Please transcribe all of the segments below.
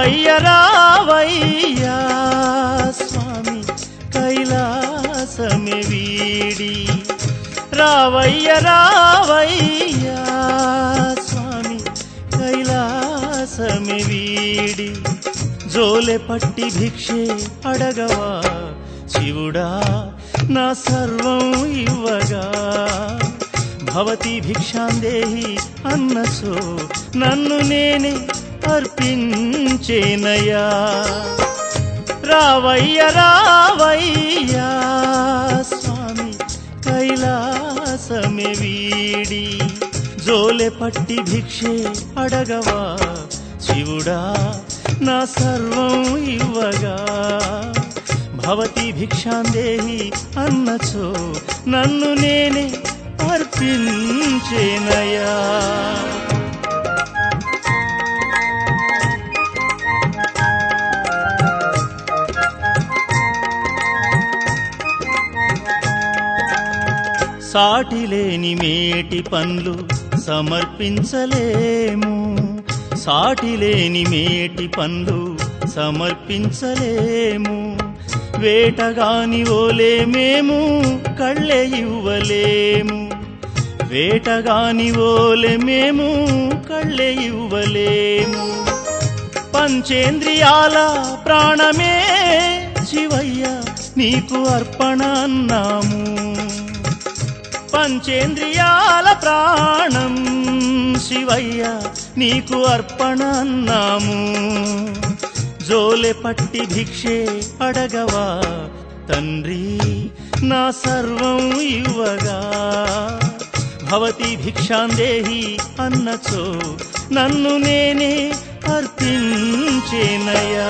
రావయ్య రావయ్యా స్వామి కైలాసమే వీడి రావయ్య రావయ్యా స్వామి కైలాసమే వీడి జోలె పట్టి భిక్షే అడగవా శివుడా నా సర్వం ఇవ్వగా భవతి భిక్షాందేహి అన్నసో నన్ను నేనే అర్పించేనయా రావయ్య రావయ్యా స్వామి కైలాసమే వీడి జోలె పట్టి భిక్షే అడగవా శివుడా నా సర్వం ఇవ్వగా భవతి భిక్షాందేహి అన్నచో నన్ను నేనే అర్పించేనయా సాటిలేని మేటి పనులు సమర్పించలేము సాటిలేని మేటి పనులు సమర్పించలేము వేటగాని ఓలే మేము కళ్ళే ఇవ్వలేము వేటగాని ఓలే మేము కళ్ళే ఇవ్వలేము పంచేంద్రియాల ప్రాణమే శివయ్య నీకు అర్పణ అన్నాము పంచేంద్రియాల ప్రాణం శివయ్య నీకు అర్పణ అన్నాము జోలె పట్టి భిక్షే అడగవా తండ్రి నా సర్వం ఇవ్వగా భవతి భిక్షాందేహి అన్నచో నన్ను నేనే అర్పించేనయా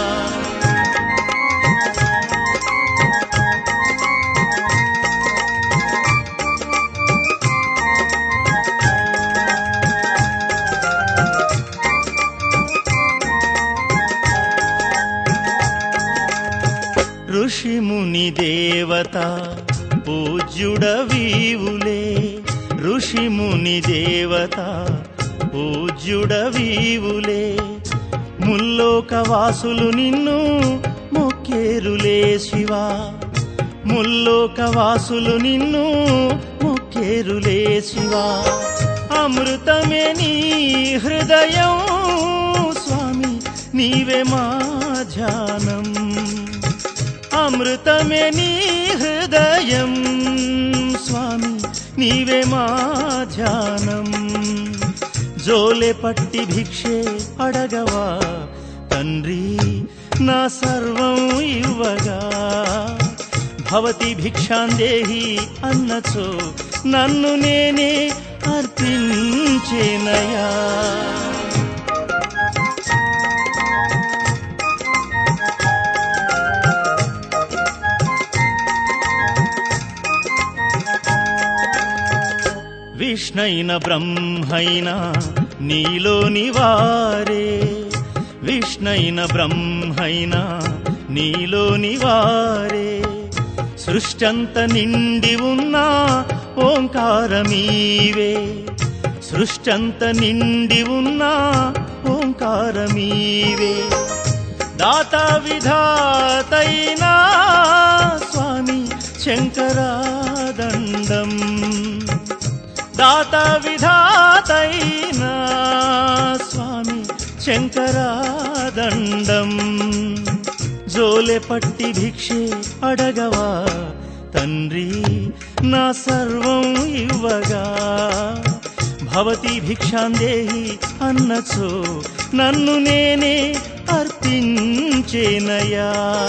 ఋషి ముని దేవత పూజ్యుడవీవులే ఋషి ముని దేవత పూజ్యుడవీవులే ముల్లోకవాసులు నిన్ను మొక్కేరులే శివా ముల్లోకవాసులు నిన్ను మొక్కేరులే శివా అమృతమే నీ హృదయం స్వామి నీవే మా ధ్యానం అమృతమే నీ హృదయం స్వామి నీవే మా ధ్యానం జోలె పట్టి భిక్షే అడగవా తండ్రి నా సర్వం ఇవ్వగా భవతి భిక్షాందేహి అన్నచో నన్ను నేనే అర్పించేనయా విష్ణైన బ్రహ్మైన నీలోని వారే విష్ణైన బ్రహ్మైన నీలోని వారే సృష్టంత నిండి ఉన్న ఓంకారమీవే సృష్టంత నిండి ఉన్న ఓంకారమీవే దాత విధాతైనా స్వామి శంకరాదండం దాత విధాతైనా స్వామి శంకరాదండం జోలె పట్టి భిక్షే అడగవా తండ్రి నా సర్వం ఇవ్వగా భవతి భిక్షాందేహి అన్నచో నన్ను నేనే అర్పించేనయా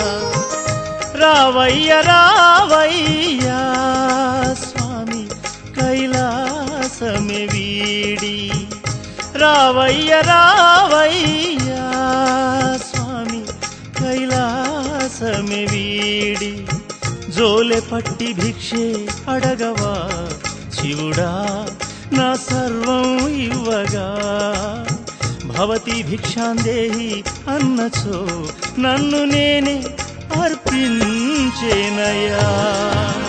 రావయ్య రావయ్యా స్వామి కైలాసమే వీడి రావయ్య రావయ్యా స్వామి కైలాసమే వీడి జోలె పట్టి భిక్షే అడగవా శివుడా నా సర్వం ఇవ్వగా భవతి భిక్షాందేహి అన్నచో నన్ను నేనే అర్పించేనయా